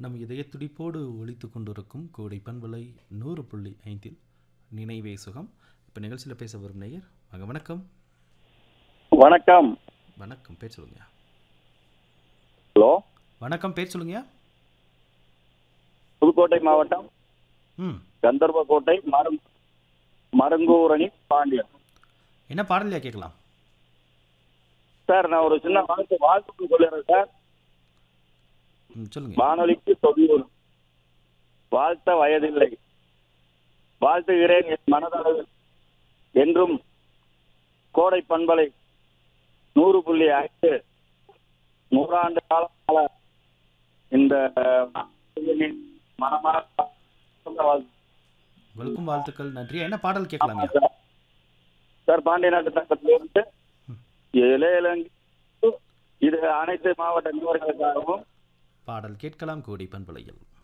நம் இதய துடிப்போடு ஒலித்து கொண்டிருக்கும் கோடை பண்பலை நூறு புள்ளி ஐந்தில் நினைவே சுகம் இப்போ நிகழ்ச்சியில் பேச வரும் நேயர் வாங்க வணக்கம் வணக்கம் வணக்கம் பேர் சொல்லுங்க ஹலோ வணக்கம் பேர் சொல்லுங்க புதுக்கோட்டை மாவட்டம் ம் கந்தர்வக்கோட்டை மரம் மருங்கூரணி பாண்டியன் என்ன பாடலையா கேட்கலாம் சார் நான் ஒரு சின்ன வாழ்த்து வாழ்த்து சொல்லிடுறேன் சார் ம் சொல்லுங்க வானொலிக்கு தொண்ணூறு வாழ்த்த வயதில்லை வாழ்த்துகிறேன் என் மனதளவில் என்றும் கோடை பண்பலை நூறு புள்ளி ஐந்து நூறாண்டு காலம் இந்த மனமான வாழ்த்து உங்களுக்கும் வாழ்த்துக்கள் நன்றி என்ன பாடல் கேட்கலாம்யா சார். சார் பாண்டிய நாட்டு தங்கத்திலிருந்து இளையலங்கி இது அனைத்து மாவட்ட நிர்வாகிகளுக்காகவும் பாடல் கேட்கலாம் கோடை பண்பலையில்